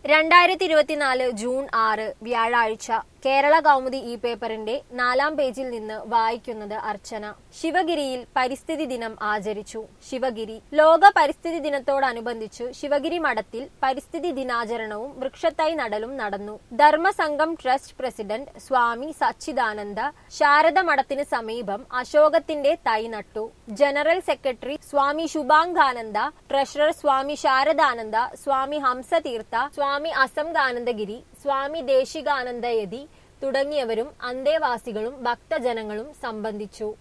രണ്ടായിരത്തി ഇരുപത്തിനാല് ജൂൺ ആറ് വ്യാഴാഴ്ച കേരള കൗമുദി ഈ പേപ്പറിന്റെ നാലാം പേജിൽ നിന്ന് വായിക്കുന്നത് അർച്ചന ശിവഗിരിയിൽ പരിസ്ഥിതി ദിനം ആചരിച്ചു ശിവഗിരി ലോക പരിസ്ഥിതി ദിനത്തോടനുബന്ധിച്ചു ശിവഗിരി മഠത്തിൽ പരിസ്ഥിതി ദിനാചരണവും വൃക്ഷത്തൈ നടലും നടന്നു ധർമ്മസംഘം ട്രസ്റ്റ് പ്രസിഡന്റ് സ്വാമി സച്ചിദാനന്ദ ശാരദ മഠത്തിന് സമീപം അശോകത്തിന്റെ തൈ നട്ടു general secretary Swami Subhangananda treasurer Swami Saradananda Swami Hamsatheertha Swami Asanganandagiri Swami Desikanandayati തുടങ്ങിയവരും അന്തേവാസികളും ഭക്തജനങ്ങളും സംബന്ധിച്ചു